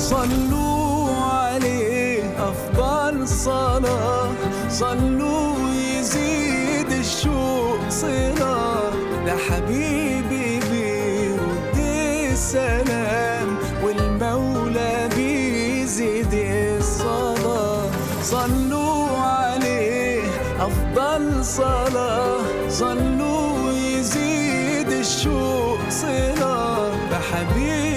صلوا عليه أفضل صلاة صلوا يزيد الشوق صلاة ده حبيبي بيرد السلام والمولى بيزيد الصلاة صلوا عليه أفضل صلاة صلوا يزيد الشوق صلاة بحبيبي